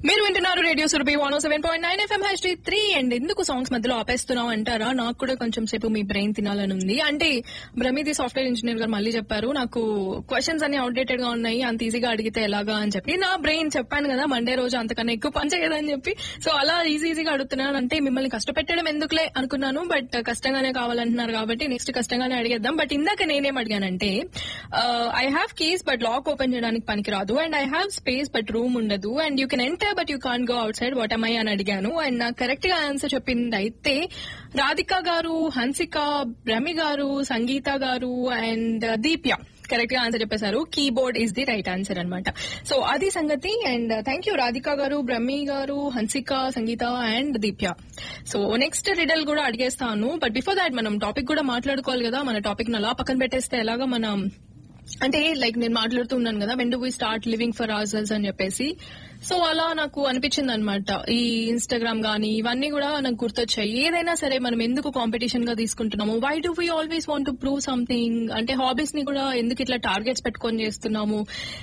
మీరు వింటున్నారు radio Surabhi one seven point nine FM hash three and ఎందుకు సాంగ్స్ మధ్యలో ఆపేస్తున్నావు అంటారా నాకు కూడా కొంచెం సేపు మీ బ్రెయిన్ తినాలని ఉంది అంటే బ్రహ్మిది సాఫ్ట్వేర్ ఇంజనీర్ గారు మళ్ళీ చెప్పారు నాకు క్వశ్చన్స్ అన్ని అవుట్డేటెడ్ గా ఉన్నాయి అంత ఈజీగా అడిగితే ఎలాగా అని చెప్పి నా బ్రెయిన్ చెప్పాను కదా మండే రోజు అంతకన్నా ఎక్కువ పని చేయదని చెప్పి సో అలా ఈజీ ఈజీగా అడుగుతున్నాను అంటే మిమ్మల్ని కష్టపెట్టడం ఎందుకులే అనుకున్నాను బట్ కష్టంగానే కావాలంటున్నారు కాబట్టి నెక్స్ట్ కష్టంగానే అడిగేద్దాం బట్ ఇందాక నేనేం అడిగానంటే I have keys but lock open చేయడానికి పనికిరాదు and I have space but room ఉండదు and you can enter but you can't go outside what I అని అడిగాను అండ్ నాకు కరెక్ట్ గా ఆన్సర్ చెప్పింది అయితే రాధిక గారు హన్సిక బ్రహ్మి గారు సంగీత గారు అండ్ దీప్య కరెక్ట్ గా ఆన్సర్ చెప్పేశారు keyboard is the right answer అనమాట సో అది సంగతి and thank you Radhika garu Brahmi garu Hansika Sangeetha and Deepya so next riddle కూడా అడిగేస్తాను బట్ బిఫోర్ దాట్ మనం టాపిక్ కూడా మాట్లాడుకోవాలి కదా మన టాపిక్ అలా పక్కన పెట్టేస్తే ఎలాగా మనం అంటే లైక్ నేను మాట్లాడుతూ ఉన్నాను కదా when do we start living for ourselves అని చెప్పేసి సో అలా నాకు అనిపించింది అనమాట ఈ ఇన్స్టాగ్రామ్ గానీ ఇవన్నీ కూడా నాకు గుర్తొచ్చాయి ఏదైనా సరే మనం ఎందుకు కాంపిటీషన్ గా తీసుకుంటున్నాము why do we always want to prove something అంటే హాబీస్ ని కూడా ఎందుకు ఇట్లా టార్గెట్స్ పెట్టుకొని చేస్తున్నాము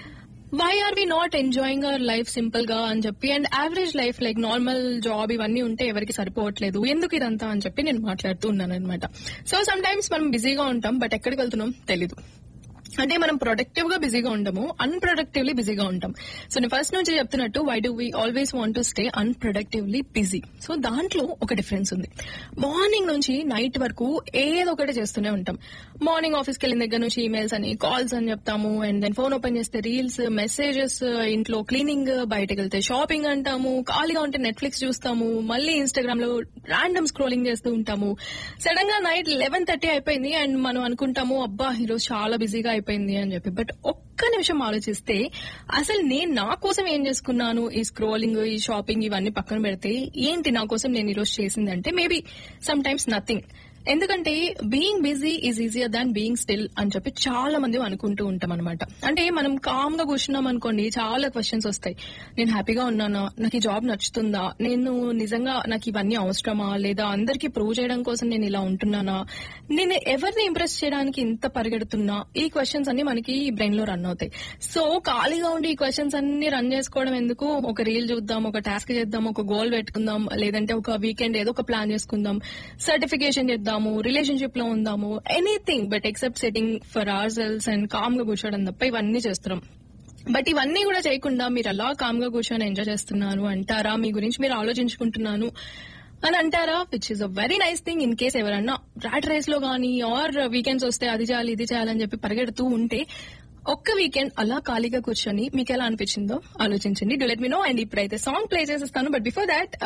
why are we not enjoying our life simple గా అని చెప్పి and average life like normal job ఇవన్నీ ఉంటే ఎవరికి సరిపోవట్లేదు ఎందుకు ఇదంతా అని చెప్పి నేను మాట్లాడుతూ ఉన్నాను అనమాట సో సమ్ టైమ్స్ మనం బిజీగా ఉంటాం బట్ ఎక్కడికి వెళ్తున్నాం తెలీదు అంటే మనం ప్రొడక్టివ్ గా బిజీగా ఉండము అన్ప్రొడక్టివ్లీ బిజీగా ఉంటాం సో నేను ఫస్ట్ నుంచి చెప్తున్నట్టు why do we always want to stay unproductively busy so దాంట్లో ఒక డిఫరెన్స్ ఉంది మార్నింగ్ నుంచి నైట్ వరకు ఏదో ఒకటి చేస్తూనే ఉంటాం మార్నింగ్ ఆఫీస్కి వెళ్ళిన దగ్గర నుంచి ఈమెయిల్స్ అని కాల్స్ అని చెప్తాము అండ్ దెన్ ఫోన్ ఓపెన్ చేస్తే రీల్స్ మెసేజెస్ ఇంట్లో క్లీనింగ్ బయటకు వెళ్తే షాపింగ్ అంటాము ఖాళీగా ఉంటే నెట్ఫ్లిక్స్ చూస్తాము మళ్ళీ ఇన్స్టాగ్రామ్ లో ర్యాండమ్ స్క్రోలింగ్ చేస్తూ ఉంటాము సడన్ గా నైట్ లెవెన్ థర్టీ అయిపోయింది అండ్ మనం అనుకుంటాము అబ్బా ఈరోజు చాలా బిజీగా అయిపోయింది అని చెప్పి బట్ ఒక్క నిమిషం ఆలోచిస్తే అసలు నేను నా కోసం ఏం చేసుకున్నాను ఈ స్క్రోలింగ్ ఈ షాపింగ్ ఇవన్నీ పక్కన పెడితే ఏంటి నా కోసం నేను ఈరోజు చేసిందంటే మేబీ సమ్ టైమ్స్ నథింగ్ ఎందుకంటే being busy is easier than being still అని చెప్పి చాలా మంది అనుకుంటూ ఉంటాం అనమాట అంటే మనం కామ్ గా కూర్చున్నాం అనుకోండి చాలా క్వశ్చన్స్ వస్తాయి నేను హ్యాపీగా ఉన్నానా నాకు ఈ జాబ్ నచ్చుతుందా నేను నిజంగా నాకు ఇవన్నీ అవసరమా లేదా అందరికీ ప్రూవ్ చేయడం కోసం నేను ఇలా ఉంటున్నానా నేను ఎవరిని ఇంప్రెస్ చేయడానికి ఇంత పరిగెడుతున్నా ఈ క్వశ్చన్స్ అన్ని మనకి బ్రెయిన్ లో రన్ అవుతాయి సో ఖాళీగా ఉండి ఈ క్వశ్చన్స్ అన్ని రన్ చేసుకోవడం ఎందుకు ఒక రీల్ చూద్దాం ఒక టాస్క్ చేద్దాం ఒక గోల్ పెట్టుకుందాం లేదంటే ఒక వీకెండ్ ఏదో ఒక ప్లాన్ చేసుకుందాం సర్టిఫికేషన్ చేద్దాము రిలేషన్షిప్ లో ఉందాము anything but except setting for ourselves and calm గా కూర్చోవడం తప్ప ఇవన్నీ చేస్తున్నాం బట్ ఇవన్నీ కూడా చేయకుండా మీరు అలా కామ్ గా కూర్చొని ఎంజాయ్ చేస్తున్నారు అంటారా మీ గురించి మీరు ఆలోచించుకుంటున్నాను అని అంటారా which is a very nice thing in case ఎవరన్నా రాట్ రేస్ లో గానీ ఆర్ వీకెండ్స్ వస్తే అది చేయాలి ఇది చేయాలని చెప్పి పరిగెడుతూ ఉంటే ఒక్క వీకెండ్ అలా ఖాళీగా కూర్చొని మీకు ఎలా అనిపించిందో ఆలోచించండి do let me know and ఇప్పుడైతే సాంగ్ ప్లే చేసేస్తాను బట్ బిఫోర్ దాట్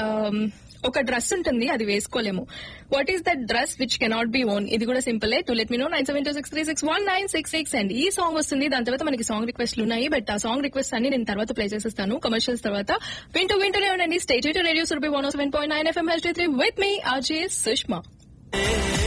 ఒక డ్రెస్ ఉంటుంది అది వేసుకోలేము what is that dress which cannot be worn ఇది కూడా simple to let me know nine seven two six three six one nine six six and ఈ song వస్తుంది దాని తర్వాత మనకి సాంగ్ రిక్వెస్ట్లు ఉన్నాయి బట్ ఆ సాంగ్ రిక్వెస్ట్ అన్ని నేను తర్వాత ప్లే చేసేస్తాను కమర్షియల్స్ తర్వాత వింటూ వింటూనే ఉండండి state radio Surabhi one seven point nine FM H three with me RJ Sushma